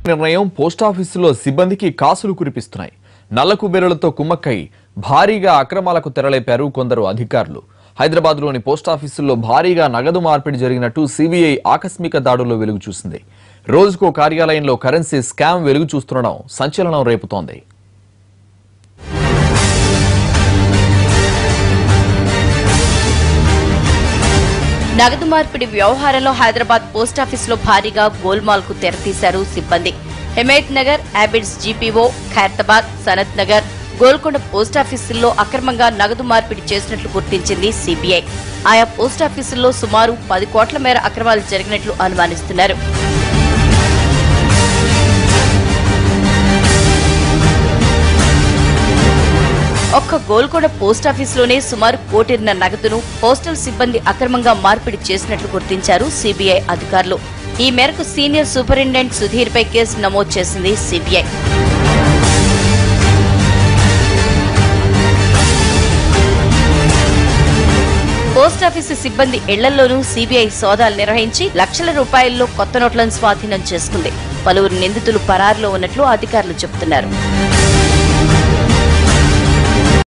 నిర్ణయం పోస్టాఫీసులో సిబ్బందికి కాసులు కురిపిస్తున్నాయి నల్ల కుబేరులతో కుమ్మక్కై భారీగా అక్రమాలకు తెరలేపారు కొందరు అధికారులు హైదరాబాద్లోని పోస్టాఫీసుల్లో భారీగా నగదు మార్పిడి జరిగినట్టు సిబిఐ ఆకస్మిక దాడుల్లో వెలుగు చూసింది రోజుకో కార్యాలయంలో కరెన్సీ స్కామ్ వెలుగు చూస్తుండడం సంచలనం రేపుతోంది నగదు మార్పిడి వ్యవహారంలో హైదరాబాద్ పోస్టాఫీసులో భారీగా గోల్మాల్ కు తెరతీశారు సిబ్బంది హిమాయత్ నగర్ అబిడ్స్ జీపీఓ ఖైరతాబాద్ సనత్ నగర్ గోల్కొండ పోస్టాఫీసుల్లో అక్రమంగా నగదు మార్పిడి చేసినట్లు గుర్తించింది సిబిఐ ఆయా పోస్టాఫీసుల్లో సుమారు పది కోట్ల మేర అక్రమాలు జరిగినట్లు అనుమానిస్తున్నారు ఒక్క గోల్కొండ పోస్టాఫీసులోనే సుమారు కోటిన్నర నగదును పోస్టల్ సిబ్బంది అక్రమంగా మార్పిడి చేసినట్లు గుర్తించారు సిబిఐ అధికారులు ఈ మేరకు సీనియర్ సూపరింటెండెంట్ సుధీర్ పై కేసు నమోదు చేసింది సిబిఐ పోస్టాఫీసు సిబ్బంది ఇళ్లలోనూ సిబిఐ సోదాలు నిర్వహించి లక్షల రూపాయల్లో కొత్త నోట్లను స్వాధీనం చేసుకుంది పలువురు నిందితులు పరారులో ఉన్నట్లు అధికారులు చెబుతున్నారు